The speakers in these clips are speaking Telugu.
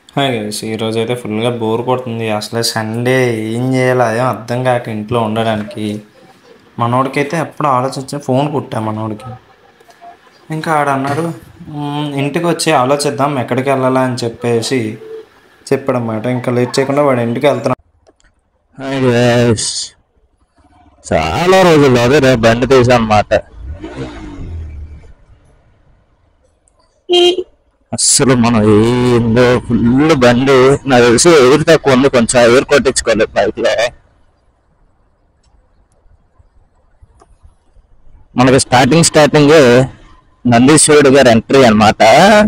హాయ్ గైస్ ఈరోజు అయితే ఫుల్గా బోర్ కొడుతుంది అసలు సండే ఏం చేయాలో అదే అర్థం కాక ఇంట్లో ఉండడానికి మనోడికైతే ఎప్పుడు ఆలోచించే ఫోన్ కుట్టా మనోడికి ఇంకా ఆడు అన్నాడు "మ్మ్, ఇంటికి వచ్చి ఆలోచిద్దాం ఎక్కడికి వెళ్ళాలా అని చెప్పేసి చెప్పాడన్నమాట ఇంకా లేట్ చేయకుండా వాడు ఇంటికి వెళ్తున్నాడు హాయ్ గైస్ చాలా రోజులు అదే రేపు బండి తీసా అనమాట అస్సలు మనం ఏందో ఫుల్ బండి నాకు తెలిసి ఎయిర్ తక్కువ ఉంది కొంచెం ఎయిర్ కొట్టించుకోవాలి బైక్ లో మనకి స్టార్టింగ్ స్టార్టింగ్ నందీశ్వరుడు గారు ఎంట్రీ అన్నమాట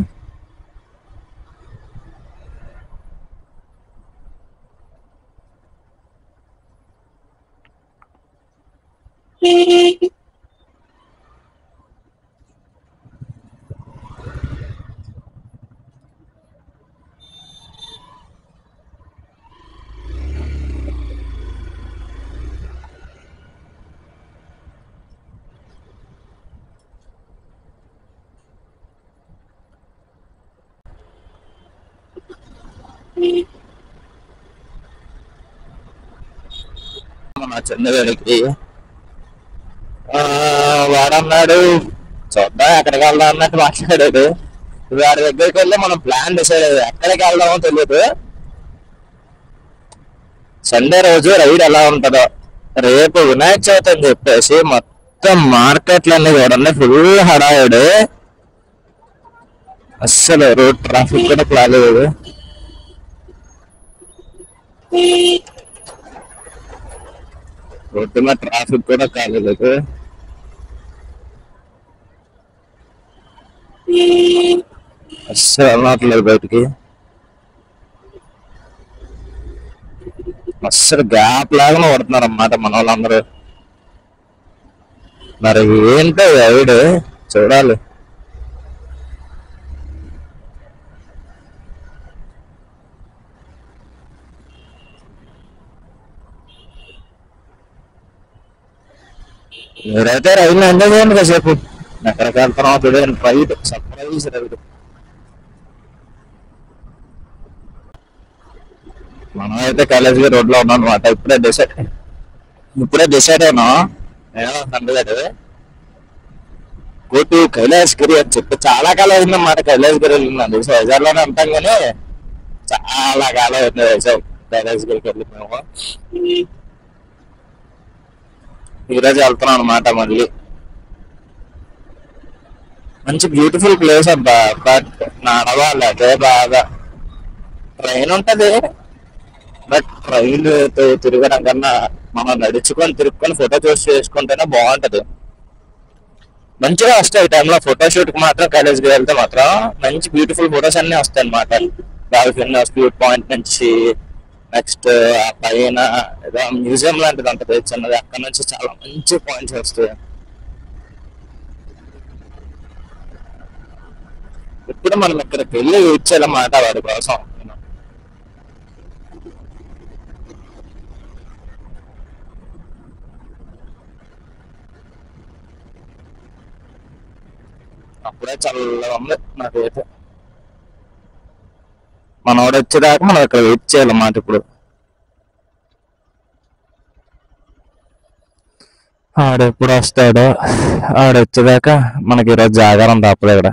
మన చిన్నవాడికి ఆ, వాడన్నాడు చూద్దాం ఎక్కడికి వెళ్దాం అన్నట్టు మాట్లాడాడు వాడి దగ్గరికి వెళ్ళి మనం ప్లాన్ డిసైడ్ అయ్యాం ఎక్కడికి వెళ్దామో తెలియదు సండే రోజు రైడ్ ఎలా ఉంటుందో రేపు వినాయక చవితి అని చెప్పేసి మొత్తం మార్కెట్లన్నీ చూడండి ఫుల్ హడావుడు అస్సలు రోడ్ ట్రాఫిక్ కూడా కాలేదు రోడ్డు మీద ట్రాఫిక్ కూడా కాలేదు అస్సలు వెళ్ళట్లేదు బయటికి అస్సలు గ్యాప్ లాగానే పడుతున్నారు అన్నమాట మన వాళ్ళందరూ మరి ఏంటో ఎవడు చూడాలి మీరైతే రైలు ఎంజాయ్ చేయండి కాసేపు ఎక్కడికి వెళ్తున్నావు చూడండి రైట్ సర్ప్రైజ్ రైడ్ మనం అయితే కాలేజీ రోడ్ లో ఉన్నాం అనమాట ఇప్పుడే డిసైడ్ ఇప్పుడే డిసైడ్ అయినా సండలేదు కోటు కైలాసగిరి అని చెప్పి చాలా కాలం అయిందన్నమాట కైలాసగిరి వెళ్ళిందండి వైజాగ్లోనే ఉంటాం కానీ చాలా కాలం అయింది వైజాగ్ కైలాసగిరికి వెళ్ళి మేము ఈరోజు వెళ్తున్నాం అనమాట మళ్ళీ మంచి బ్యూటిఫుల్ ప్లేస్ అబ్బా బట్ నడవాలి అదే బాగా ట్రైన్ ఉంటది బట్ ట్రైన్ తిరగడం కన్నా మనం నడుచుకొని తిరుక్కొని ఫోటో చూసి చేసుకుంటేనే బాగుంటది మంచిగా వస్తాయి ఈ టైంలో ఫోటో షూట్ కి మాత్రం కాలేజ్కి వెళ్తే మాత్రం మంచి బ్యూటిఫుల్ ఫొటోస్ అన్ని వస్తాయి అనమాట డాల్ఫిన్ స్పీడ్ పాయింట్ నుంచి నెక్స్ట్ ఆ పైన ఏదో మ్యూజియం లాంటిది ఉంటుంది చిన్నది అక్కడ నుంచి చాలా మంచి పాయింట్స్ వస్తాయి ఇప్పుడు మనం ఇక్కడికి వెళ్ళి యూజ్ చేయాలన్నమాట వాడి కోసం అప్పుడే చల్లగా ఉంది నాకైతే మనోడు వచ్చేదాకా మనం ఇక్కడ వెయిట్ చేయాలన్నమాట ఇప్పుడు ఆడెప్పుడు వస్తాడో ఆడొచ్చేదాకా మనకి ఈరోజు జాగారం తప్పదు ఇక్కడ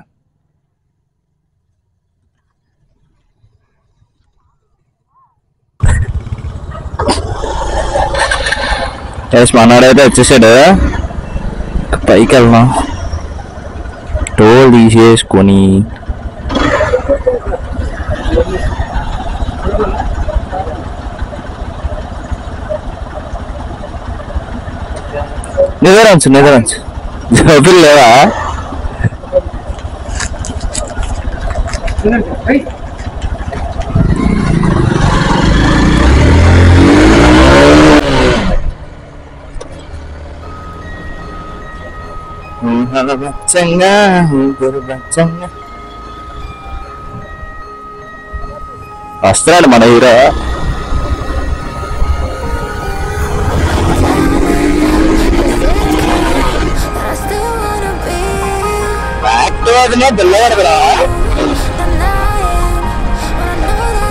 ఎస్ మనోడైతే వచ్చేసాడు పైకి వెళ్దాం టోల్ తీసేసుకొని నిద్రంచు నిద్రంచు జోబులు లేవా బచ్చంగా ఊగురు బచ్చంగా వస్తున్నాడు మన hero I still wanna be back to వదిలే బిల్లవాడు కదా the night when I know that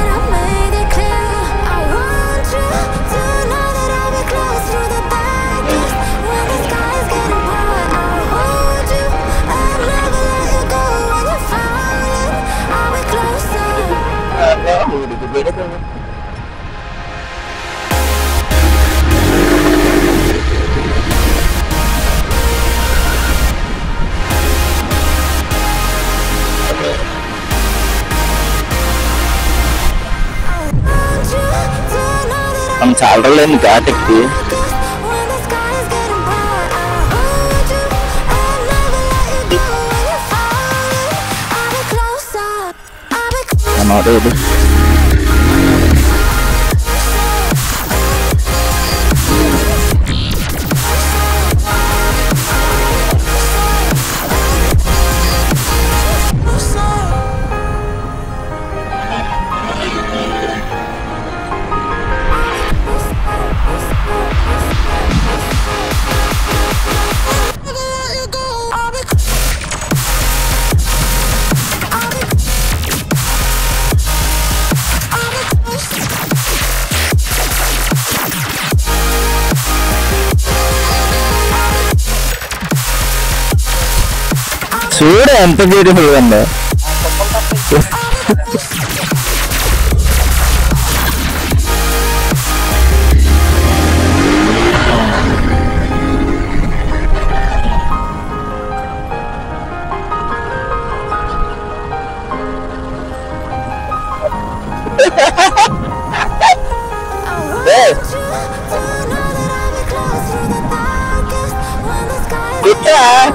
Want you to know that I మనం చాలా రోజులైంది ఘాటెక్కి focus when the sky is getting bright. I hold you, I'll never let you go when you're falling. I'll be closer, I'll be closer. మనోడు ఏదో చూడు ఎంత బ్యూటిఫుల్ ఉందో కుట్టా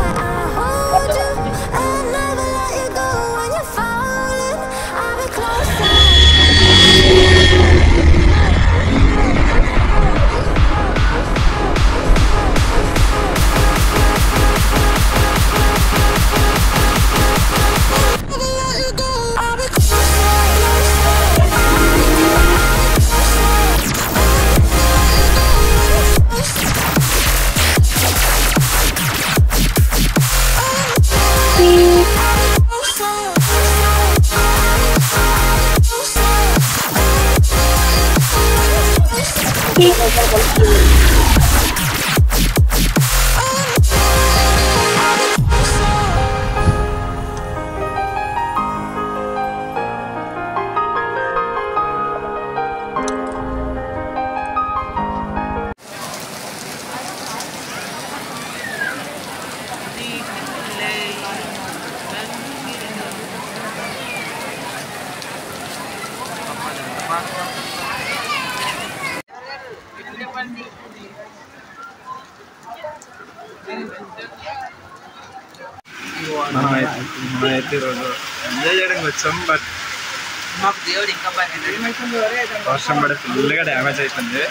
మనం అయితే మనం అయితే ఈరోజు ఎంజాయ్ చేయడానికి వచ్చాం బట్ మాకు దేవుడు ఇంకా బాగా వర్షం పడి ఫుల్గా డ్యామేజ్ అయిపోయింది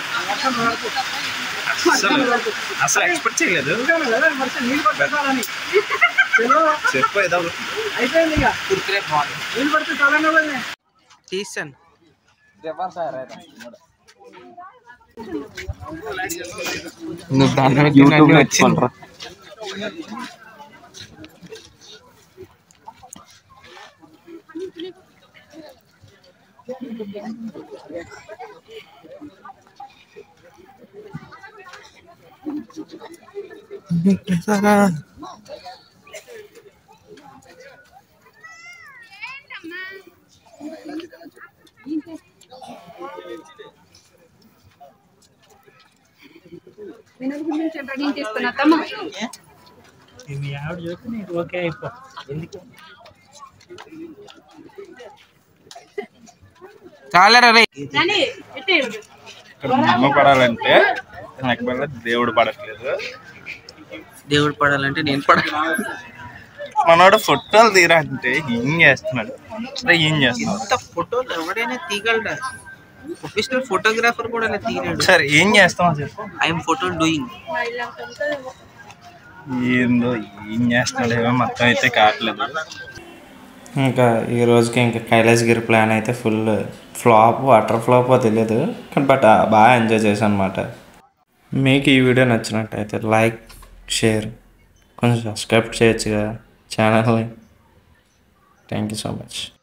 అసలు అసలు ఎక్స్పెక్ట్ చేయలేదు చెప్పు ఏదో ఒకటి. కుర్కురే బాగుంది తీసాను నువ్వు దాన్ని యూట్యూబ్ వచ్చింది రెడీ చేసుకున్నా తమ్మ చాలరా రే రాని ఎట్టే ఇక్కడ నమ్మ పడాలంటే నాకు వల్ల దేవుడు పడట్లేదు దేవుడు పడాలంటే నేను పడాలి మనోడు ఫోటోలు తీరా అంటే ఏం చేస్తున్నాడు అరే ఏం చేస్తున్నాడు ఇంత ఫోటోలు ఎవడైనా తీయగలరా ప్రొఫెషనల్ ఫోటోగ్రాఫర్ కూడా అలా తీయలేడు సరే ఏం చేస్తామో చెప్పు ఐఎమ్ ఫోటో డూయింగ్ ఏందో ఏం చేస్తున్నాడు ఏమో మొత్తం అయితే కావట్లేదు ఇంకా ఈ రోజుకి ఇంకా కైలాసగిరి ప్లాన్ అయితే ఫుల్ ఫ్లాప్ వాటర్ ఫ్లాప్ తెలియదు కానీ బట్ బాగా ఎంజాయ్ చేశాను అనమాట మీకు ఈ వీడియో నచ్చినట్టయితే లైక్ షేర్ కొంచెం సబ్స్క్రైబ్ చేయొచ్చు కదా ఛానల్ని థ్యాంక్ యూ సో మచ్